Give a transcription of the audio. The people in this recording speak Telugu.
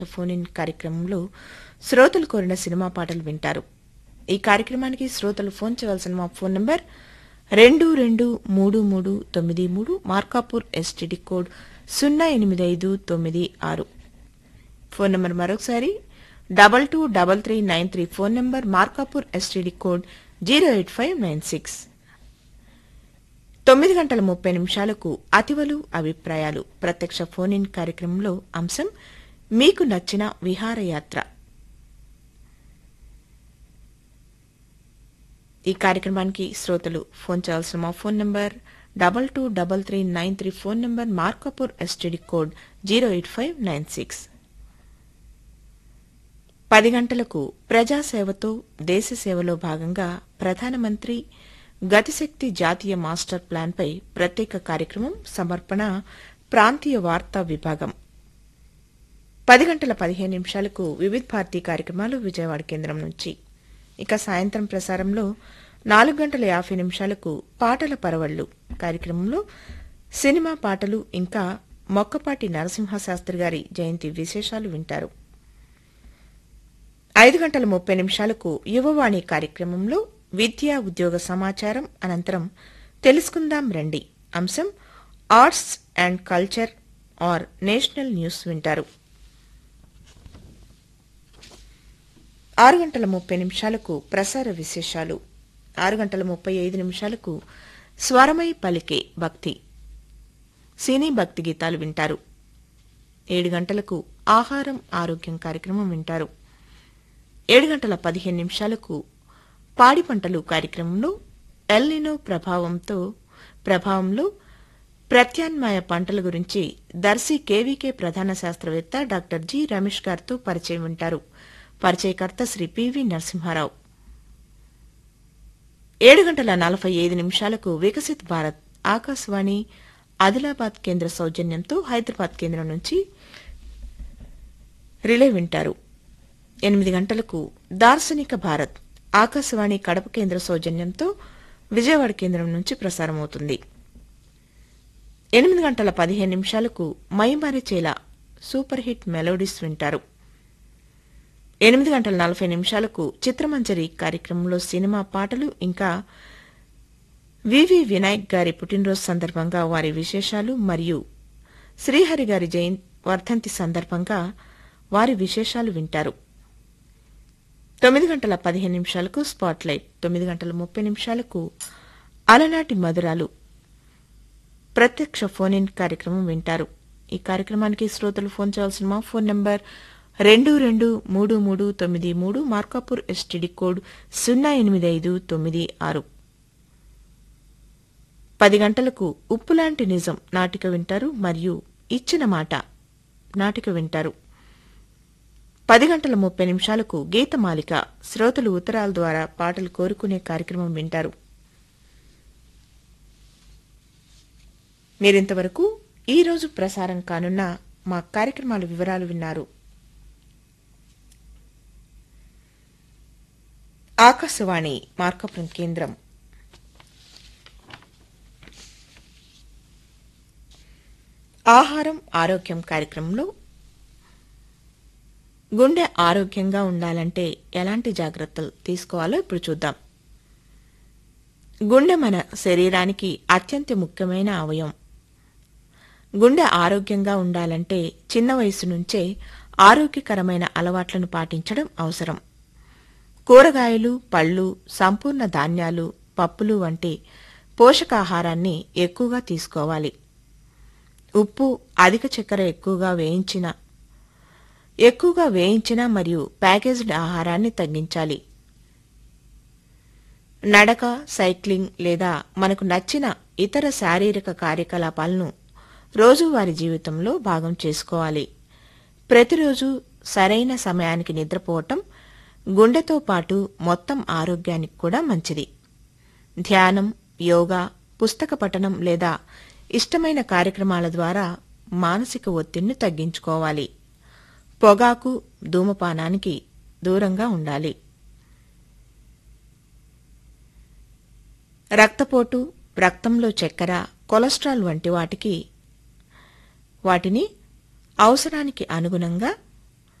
ఫోన్ ఇన్ కార్యక్రమంలో శ్రోతలు కోరిన సినిమా పాటలు వింటారు ఈ కార్యక్రమానికి శ్రోతలు ఫోన్ చేయవలసిన మా ఫోన్ నంబర్ రెండు రెండు మూడు మూడు తొమ్మిది మూడు మార్కాపూర్ ఎస్టీడీ కోడ్ సున్నా ఎనిమిది ఐదు తొమ్మిది ఆరు ఫోన్ నంబర్ మరొకసారి double two double three nine three phone number Markapur STD code zero eight five nine six తొమ్మిది గంటల ముప్పై నిమిషాలకు అతివలు అభిప్రాయాలు ప్రత్యక్ష ఫోన్ ఇన్ కార్యక్రమంలో అంశం మీకు నచ్చిన విహారయాత్ర ఈ కార్యక్రమానికి శ్రోతలు ఫోన్ చేయాల్సిన మా phone number double two double three nine three phone number Markapur STD code zero eight five nine six పది గంటలకు ప్రజాసేవతో దేశ సేవలో భాగంగా ప్రధానమంత్రి గతిశక్తి జాతీయ మాస్టర్ ప్లాన్పై ప్రత్యేక కార్యక్రమం సమర్పణ ప్రాంతీయ వార్తా విభాగం పది గంటల పదిహేను నిమిషాలకు వివిధ భారతీ కార్యక్రమాలు విజయవాడ కేంద్రం నుంచి ఇక సాయంత్రం ప్రసారంలో నాలుగు గంటల యాభై నిమిషాలకు పాటల పరవళ్లు కార్యక్రమంలో సినిమా పాటలు ఇంకా మొక్కపాటి నరసింహశాస్త్రి గారి జయంతి విశేషాలు వింటారు ఐదు గంటల ముప్పై నిమిషాలకు యువవాణి కార్యక్రమంలో విద్యా ఉద్యోగ సమాచారం అనంతరం తెలుసుకుందాం రండి అంశం arts and culture or national news వింటారు ఆరు గంటల ముప్పై నిమిషాలకు ప్రసార విశేషాలు ఆరు గంటల ముప్పై ఐదు నిమిషాలకు స్వరమై పలికే భక్తి సినీ భక్తి గీతాలు వింటారు ఏడు గంటలకు ఆహారం ఆరోగ్యం కార్యక్రమం వింటారు ఏడు గంటల పదిహేను నిమిషాలకు పాడి పంటలు కార్యక్రమంలో ఎల్నినో ప్రభావంతో ప్రభావంలో ప్రత్యామ్నాయ పంటల గురించి దర్శి కేవీకే ప్రధాన శాస్త్రవేత్త డాక్టర్ జి రమేష్ గారితో పరిచయం వింటారు పరిచయకర్త శ్రీ పివి నరసింహారావు ఏడు గంటల నలభై ఐదు నిమిషాలకు వికసిత్ భారత్ ఆకాశవాణి ఆదిలాబాద్ కేంద్ర సౌజన్యంతో హైదరాబాద్ కేంద్రం నుంచి రిలే వింటారు ఎనిమిది గంటలకు దార్శనిక భారత్ ఆకాశవాణి కడప కేంద్ర సౌజన్యంతో విజయవాడ కేంద్రం నుంచి ప్రసారమవుతుంది ఎనిమిది గంటల పదిహేను నిమిషాలకు మైమరిచేల సూపర్ హిట్ మెలోడీస్ వింటారు ఎనిమిది గంటల నలభై నిమిషాలకు చిత్రమంజరి కార్యక్రమంలో సినిమా పాటలు ఇంకా వివి వినాయక్ గారి పుట్టినరోజు సందర్భంగా వారి విశేషాలు మరియు శ్రీహరి గారి జయం వర్ధంతి సందర్భంగా వారి విశేషాలు వింటారు తొమ్మిది గంటల పదిహేను నిమిషాలకు స్పాట్లైట్ తొమ్మిది గంటల ముప్పై నిమిషాలకు అలనాటి మధురాలు ప్రత్యక్ష ఫోన్ ఇన్ కార్యక్రమం వింటారు ఈ కార్యక్రమానికి శ్రోతలు ఫోన్ చేయాల్సిన మా ఫోన్ నంబర్ రెండు రెండు మూడు మూడు తొమ్మిది మూడు మార్కాపూర్ ఎస్టీడీ కోడ్ సున్నా ఎనిమిది ఐదు తొమ్మిది ఆరు పది గంటలకు ఉప్పులాంటి నిజం నాటిక వింటారు మరియు ఇచ్చిన మాట నాటిక వింటారు పది గంటల ముప్పై నిమిషాలకు గీతమాలిక శ్రోతలు ఉత్తరాల ద్వారా పాటలు కోరుకునే కార్యక్రమం వింటారు మీరింతవరకు ఈ రోజు ప్రసారం కానున్న మా కార్యక్రమాల వివరాలు విన్నారు ఆకాశవాణి మార్కపురం కేంద్రం ఆహారం ఆరోగ్యం కార్యక్రమంలో గుండె ఆరోగ్యంగా ఉండాలంటే ఎలాంటి జాగ్రత్తలు తీసుకోవాలో ఇప్పుడు చూద్దాం గుండె మన శరీరానికి అత్యంత ముఖ్యమైన అవయవం గుండె ఆరోగ్యంగా ఉండాలంటే చిన్న వయసు నుంచే ఆరోగ్యకరమైన అలవాట్లను పాటించడం అవసరం కూరగాయలు పళ్ళు సంపూర్ణ ధాన్యాలు పప్పులు వంటి పోషకాహారాన్ని ఎక్కువగా తీసుకోవాలి ఉప్పు అధిక చక్కెర ఎక్కువగా వేయించిన ఎక్కువగా వేయించిన మరియు ప్యాకేజ్డ్ ఆహారాన్ని తగ్గించాలి నడక సైక్లింగ్ లేదా మనకు నచ్చిన ఇతర శారీరక కార్యకలాపాలను రోజువారీ జీవితంలో భాగం చేసుకోవాలి ప్రతిరోజు సరైన సమయానికి నిద్రపోవటం గుండెతో పాటు మొత్తం ఆరోగ్యానికి కూడా మంచిది ధ్యానం యోగా పుస్తక పఠనం లేదా ఇష్టమైన కార్యక్రమాల ద్వారా మానసిక ఒత్తిడిని తగ్గించుకోవాలి పొగాకు ధూమపానానికి దూరంగా ఉండాలి రక్తపోటు రక్తంలో చక్కెర కొలెస్ట్రాల్ వంటి వాటికి వాటిని అవసరానికి అనుగుణంగా